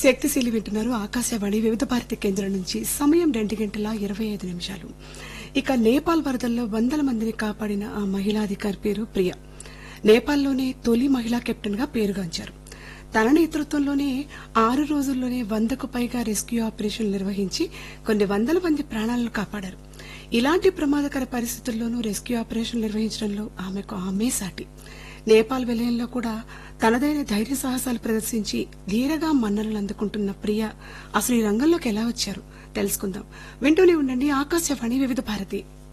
శక్తిశీలి వింటున్నారు ఆకాశవాణి వివిధ భారతి కేంద్రం నుంచి సమయం రెండు గంటల ఇరవై ఐదు నిమిషాలు ఇక నేపాల్ వరదల్లో వందల మందిని కాపాడిన ఆ మహిళాధికారి పేరు ప్రియ నేపాల్లోనే తొలి మహిళా కెప్టెన్ గా పేరుగాంచారు తన నేతృత్వంలోనే ఆరు రోజుల్లోనే వందకు పైగా రెస్క్యూ ఆపరేషన్లు నిర్వహించి కొన్ని వందల మంది ప్రాణాలను కాపాడారు ఇలాంటి ప్రమాదకర పరిస్థితుల్లోనూ రెస్క్యూ ఆపరేషన్ నిర్వహించడంలో ఆమెకు ఆమె సాటి నేపాల్ విలయంలో కూడా తనదైన ధైర్య సాహసాలు ప్రదర్శించి ధీరగా మన్ననలు అందుకుంటున్న ప్రియ అసలు ఈ రంగంలోకి ఎలా వచ్చారు తెలుసుకుందాం వింటూనే ఉండండి ఆకాశవాణి వివిధ భారతి